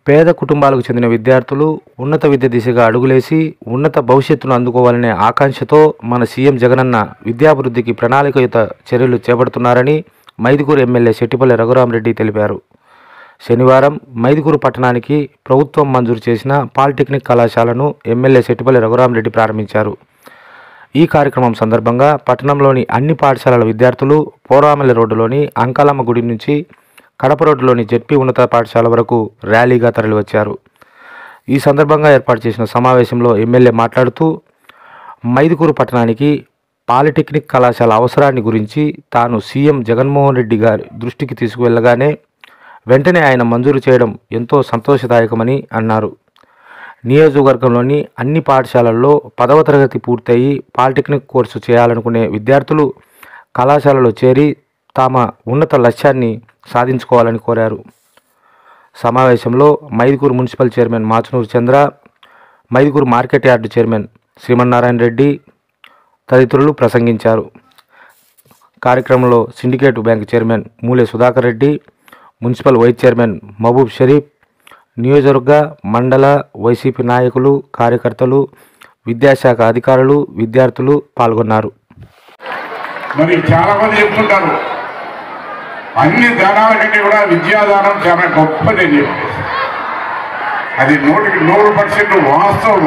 పేద కుటుంబాలకు చెందిన విద్యార్థులు ఉన్నత విద్య దిశగా అడుగులేసి ఉన్నత భవిష్యత్తును అందుకోవాలనే ఆకాంక్షతో మన సీఎం జగనన్న విద్యాభివృద్ధికి ప్రణాళికయుత చర్యలు చేపడుతున్నారని మైదుకూరు ఎమ్మెల్యే శెట్టిపల్లి రఘురామరెడ్డి తెలిపారు శనివారం మైదుకూరు పట్టణానికి ప్రభుత్వం మంజూరు చేసిన పాలిటెక్నిక్ కళాశాలను ఎమ్మెల్యే శెట్టిపల్లి రఘురామరెడ్డి ప్రారంభించారు ఈ కార్యక్రమం సందర్భంగా పట్టణంలోని అన్ని పాఠశాలల విద్యార్థులు పోరామల్లి రోడ్డులోని అంకాలమ్మ గుడి నుంచి కడప రోడ్డులోని జెడ్పీ ఉన్నత పాఠశాల వరకు ర్యాలీగా తరలివచ్చారు ఈ సందర్భంగా ఏర్పాటు చేసిన సమావేశంలో ఎమ్మెల్యే మాట్లాడుతూ మైదుకూరు పట్టణానికి పాలిటెక్నిక్ కళాశాల అవసరాన్ని గురించి తాను సీఎం జగన్మోహన్ రెడ్డి గారి దృష్టికి తీసుకువెళ్ళగానే వెంటనే ఆయన మంజూరు చేయడం ఎంతో సంతోషదాయకమని అన్నారు నియోజకవర్గంలోని అన్ని పాఠశాలల్లో పదవ తరగతి పూర్తయి పాలిటెక్నిక్ కోర్సు చేయాలనుకునే విద్యార్థులు కళాశాలలో చేరి తమ ఉన్నత లక్ష్యాన్ని సాధించుకోవాలని కోరారు సమావేశంలో Mydukur municipal chairman Machunur Chandra Mydukur market yard chairman Srimannarayana Reddy తదితరులు ప్రసంగించారు కార్యక్రమంలో syndicate bank chairman Mule Sudhakar Reddy municipal vice chairman Mahaboob Sharif నియోజకవర్గ మండల వైసీపీ నాయకులు కార్యకర్తలు విద్యాశాఖ అధికారులు విద్యార్థులు పాల్గొన్నారు మరి చాలా మంది చెప్తుంటారు అన్ని దానాల కంటే కూడా విద్యాదానం చాలా గొప్పది అని చెప్పేసి అది నూటికి నూరు పర్సెంట్ వాస్తవం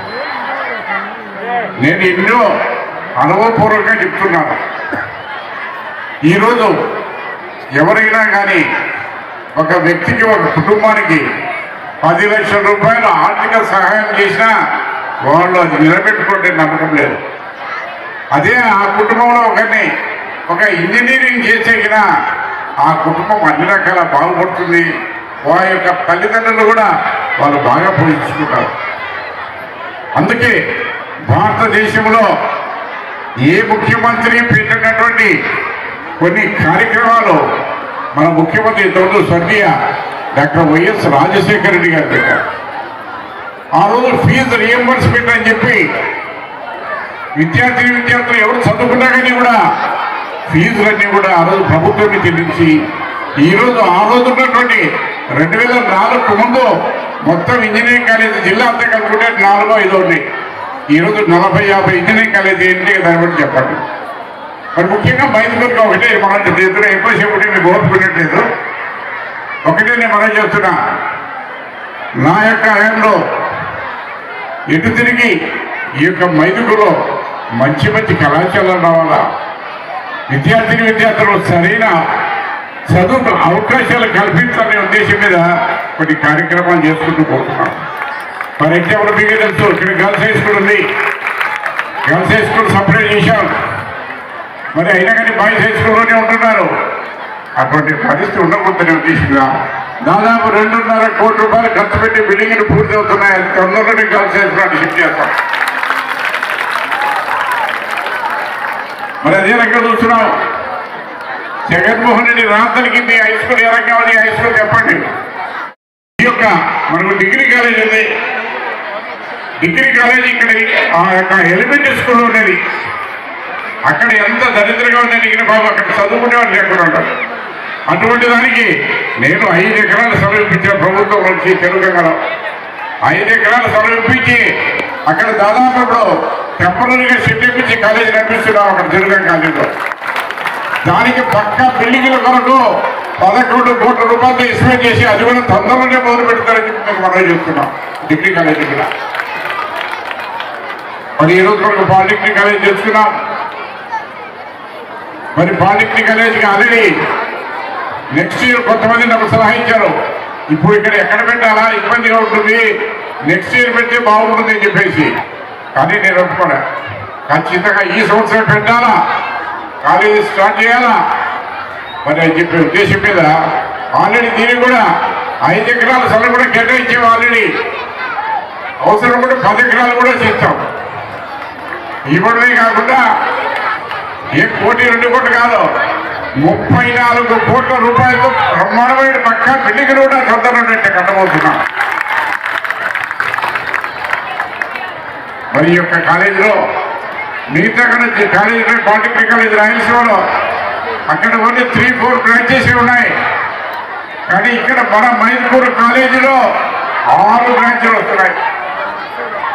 నేను ఎన్నో అనుభవపూర్వకంగా చెప్తున్నాను ఈరోజు ఎవరైనా కానీ ఒక వ్యక్తికి ఒక కుటుంబానికి పది లక్షల రూపాయలు ఆర్థిక సహాయం చేసినా వాళ్ళు అది నిలబెట్టుకుంటే నమ్మకం లేదు అదే ఆ కుటుంబంలో ఒకరిని ఒక ఇంజనీరింగ్ చేసేగిన ఆ కుటుంబం అన్ని రకాల బాగుపడుతుంది వారి యొక్క తల్లిదండ్రులు కూడా వాళ్ళు బాగా పోషించుకుంటారు అందుకే భారతదేశంలో ఏ ముఖ్యమంత్రి పెట్టినటువంటి కొన్ని కార్యక్రమాలు మన ముఖ్యమంత్రి ఇంతకుముందు స్వర్గీయ డాక్టర్ వైఎస్ రాజశేఖర రెడ్డి గారు పెట్టారు ఆ రోజు ఫీజు రియంబర్స్మెంట్ అని చెప్పి విద్యార్థి విద్యార్థులు ఎవరు చదువుకున్నా కానీ కూడా ఫీజులన్నీ కూడా ఆ రోజు ప్రభుత్వాన్ని చెల్లించి ఈ రోజు ఆ రోజు ఉన్నటువంటి రెండు వేల నాలుగు ముందు మొత్తం ఇంజనీరింగ్ కాలేజీ జిల్లా అంతా కలుపుకుంటే నాలుగో ఐదో ఉన్నాయి ఈ రోజు నలభై యాభై ఇంజనీరింగ్ కాలేజీ ఏంటి దాన్ని బట్టి చెప్పండి మరి ముఖ్యంగా మైదుగురికి ఒకటే మనం చేతులు ఎక్కువసేపు మీకు ఓపుకున్నట్లేదు ఒకటే నేను మనం చేస్తున్నా నా యొక్క హయాంలో ఎటు తిరిగి ఈ యొక్క మైదుగులో మంచి మంచి కళాశాలలు రావాలా విద్యార్థిని విద్యార్థులు సరైన చదువు అవకాశాలు కల్పించాలనే ఉద్దేశం మీద కొన్ని కార్యక్రమాలు చేసుకుంటూ పోతున్నాం ఫర్ ఎగ్జాంపుల్ మీకు తెలుసు ఇక్కడ గర్ల్స్ హై స్కూల్ ఉంది గర్ల్స్ హై స్కూల్ సపరేట్ చేశాం మరి అయినా కానీ బాయ్స్ హై స్కూల్లోనే ఉంటున్నారు అటువంటి పరిస్థితి ఉండకూడదనే ఉద్దేశంగా దాదాపు రెండున్నర కోటి రూపాయలు ఖర్చు పెట్టి బిల్డింగ్లు పూర్తి అవుతున్నాయి అది తొందరలోనే గర్ల్స్ హై స్కూల్ షిఫ్ట్ చేస్తాం మరి అదే రకంగా చూస్తున్నాం జగన్మోహన్ రెడ్డి రాతలకి మీ హై స్కూల్ ఏ రకంగా ఉంది హై స్కూల్ చెప్పండి ఈ యొక్క మనకు డిగ్రీ కాలేజ్ ఉంది డిగ్రీ కాలేజ్ ఇక్కడ ఆ యొక్క ఎలిమెంటరీ స్కూల్ ఉన్నది అక్కడ ఎంత దరిద్రంగా ఉందని ఇక్కడ బాబు అక్కడ చదువుకునే వాళ్ళు లేకుండా ఉంటారు అటువంటి దానికి నేను ఐదు ఎకరాలు సమర్పించిన ప్రభుత్వం నుంచి తెలుగంగలో ఐదు ఎకరాలు సమర్పించి అక్కడ దాదాపు ఇప్పుడు టెంపరీగా షెడ్ ఇప్పించి కాలేజీ నడిపిస్తున్నాం అక్కడ తెలుగం కాలేజీలో దానికి పక్క బిల్డింగ్ల కొరకు పదకొండు కోట్ల రూపాయలతో ఎస్టిమేట్ చేసి అది కూడా తొందరలోనే మొదలు పెడతారని చెప్పి మేము మనం చేస్తున్నాం డిగ్రీ కాలేజీ కూడా మరి ఈ రోజు మనకు పాలిటెక్నిక్ కాలేజ్ చేసుకున్నాం మరి పాలిటెక్నిక్ కాలేజీకి ఆల్రెడీ నెక్స్ట్ ఇయర్ కొంతమంది నాకు సలహా ఇచ్చారు ఇప్పుడు ఇక్కడ ఎక్కడ పెట్టాలా ఇబ్బందిగా ఉంటుంది నెక్స్ట్ ఇయర్ పెడితే బాగుంటుంది అని చెప్పేసి కానీ నేను ఒప్పుకోలే ఖచ్చితంగా ఈ సంవత్సరం పెట్టాలా కాలేజీ స్టార్ట్ చేయాలా మరి అని చెప్పే ఉద్దేశం మీద ఆల్రెడీ దీనికి కూడా ఐదు ఎకరాల స్థలం కూడా కేటాయించాము ఆల్రెడీ అవసరం కూడా పది ఎకరాలు కూడా చేస్తాం ఇవ్వడమే కాకుండా ఏ కోటి రెండు కోట్లు కాదు ముప్పై నాలుగు కోట్ల రూపాయలతో బ్రహ్మాండమైన పక్క బిల్డింగ్ కూడా తొందరలో కట్టబోతున్నాం మరి ఈ యొక్క కాలేజీలో మిగతా కాలేజీ కాలేజీలో పాలిటెక్నిక్ కాలేజీ రాయలసీమలో అక్కడ ఓన్లీ త్రీ ఫోర్ బ్రాంచెస్ ఉన్నాయి కానీ ఇక్కడ మన మైదుకూరు కాలేజీలో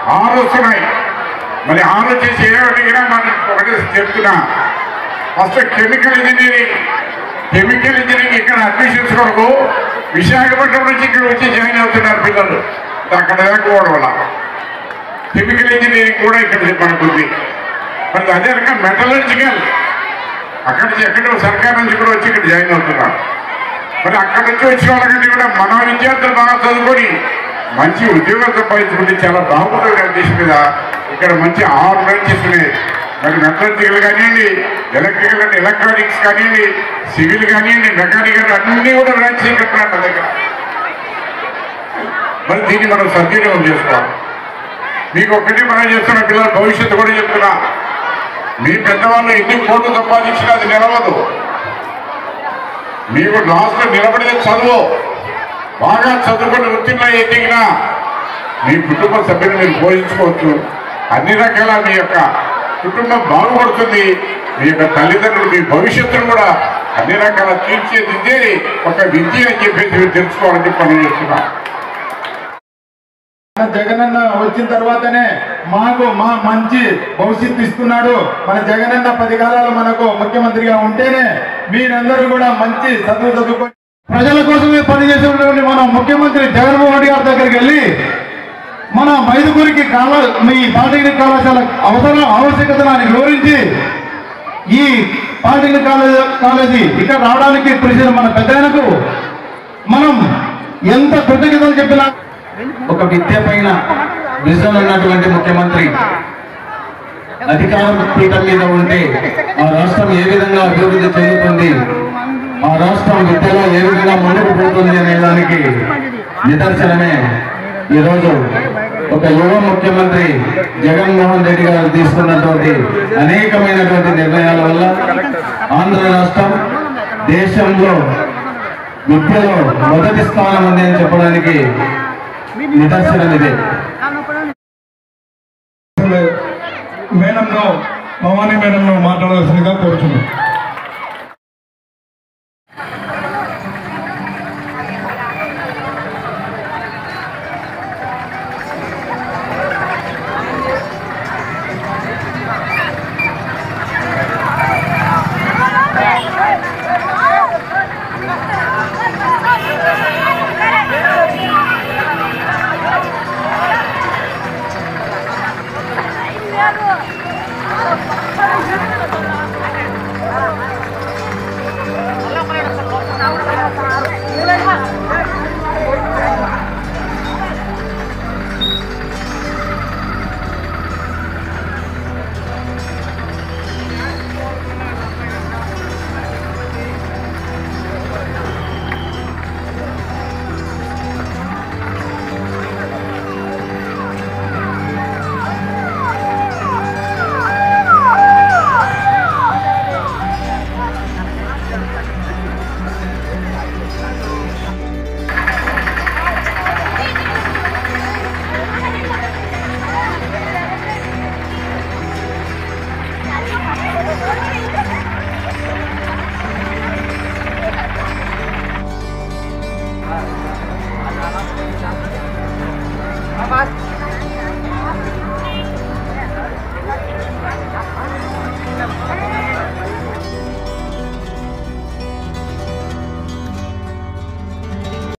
ఆరు వస్తున్నాయి మరి ఆరు వచ్చేసి ఏమడిగినా మనం ఒకటే చెప్తున్నా first chemical engineering chemical engineering ఇక్కడ అడ్మిషన్స్ కొరకు విశాఖపట్నం నుంచి ఇక్కడ వచ్చి జాయిన్ అవుతున్నారు పిల్లలు అక్కడ దాకా పోవడం వల్ల కెమికల్ ఇంజనీరింగ్ కూడా ఇక్కడ మనకు ఉంది మరి అదే రకంగా మెటలర్జికల్ అక్కడి నుంచి ఎక్కడో సర్కార్ నుంచి కూడా వచ్చి ఇక్కడ జాయిన్ అవుతున్నారు మరి అక్కడి నుంచి వచ్చిన వాళ్ళకంటే కూడా మన విద్యార్థులు బాగా చదువుకొని మంచి ఉద్యోగం సంపాదించుకుంటే చాలా బాగుంటుంది అనే ఉద్దేశం మీద ఇక్కడ మంచి ఆరు బ్రాంచెస్ ఉన్నాయి మరి మెటలర్జికల్ కానివ్వండి ఎలక్ట్రికల్ అంటే ఎలక్ట్రానిక్స్ కానివ్వండి సివిల్ కానివ్వండి మెకానికల్ అన్నీ కూడా బ్రాంచెస్ ఇక్కడ ఉన్నాయి మన దగ్గర మరి దీన్ని మనం సద్వినియోగం చేసుకోవాలి మీకు ఒక్కటి మనం చేస్తున్న పిల్లల భవిష్యత్తు కూడా చెప్తున్నా మీ పెద్దవాళ్ళు ఎన్ని కోట్లు సంపాదించినా అది నిలవదు మీకు లాస్ట్ నిలబడేది చదువు బాగా చదువుకుని ఉత్తీర్ణ ఎదిగినా మీ కుటుంబ సభ్యులు మీరు పోషించుకోవచ్చు అన్ని రకాల మీ యొక్క కుటుంబం బాగుపడుతుంది మీ యొక్క తల్లిదండ్రులు మీ భవిష్యత్తును కూడా అన్ని రకాల తీర్చిదిద్దేది ఒక విద్య అని చెప్పేసి మీరు తెలుసుకోవాలని చెప్పి మనం చేస్తున్నాం మన జగనన్న వచ్చిన తర్వాతనే మాకు మా మంచి భవిష్యత్తు ఇస్తున్నాడు మన జగనన్న పది కాలాలు మనకు ముఖ్యమంత్రిగా ఉంటేనే మీరందరూ కూడా మంచి చదువు చదువుకొని ప్రజల కోసమే పనిచేసేటువంటి మన ముఖ్యమంత్రి జగన్మోహన్ రెడ్డి గారి దగ్గరికి వెళ్ళి మన మైదుగురికి కాల మీ పాలిటెక్నిక్ కళాశాల అవసరం ఆవశ్యకతను ఆయన వివరించి ఈ పాలిటెక్నిక్ కాలేజీ కాలేజీ ఇక్కడ రావడానికి కృషి మన పెద్దలకు మనం ఎంత కృతజ్ఞతలు చెప్పినా ఒక విద్య పైన విజన్ ఉన్నటువంటి ముఖ్యమంత్రి అధికారం పీఠం మీద ఉంటే ఆ రాష్ట్రం ఏ విధంగా అభివృద్ధి చెందుతుంది ఆ రాష్ట్రం విద్యలో ఏ విధంగా ముందుకు పోతుంది అనే దానికి నిదర్శనమే ఈరోజు ఒక యువ ముఖ్యమంత్రి జగన్మోహన్ రెడ్డి గారు తీసుకున్నటువంటి అనేకమైనటువంటి నిర్ణయాల వల్ల ఆంధ్ర రాష్ట్రం దేశంలో విద్యలో మొదటి స్థానం ఉంది అని చెప్పడానికి నిదర్శనం ఇదే మేడంను భవానీ మేడంను మాట్లాడవలసిందిగా కోరుచున్నాం Mas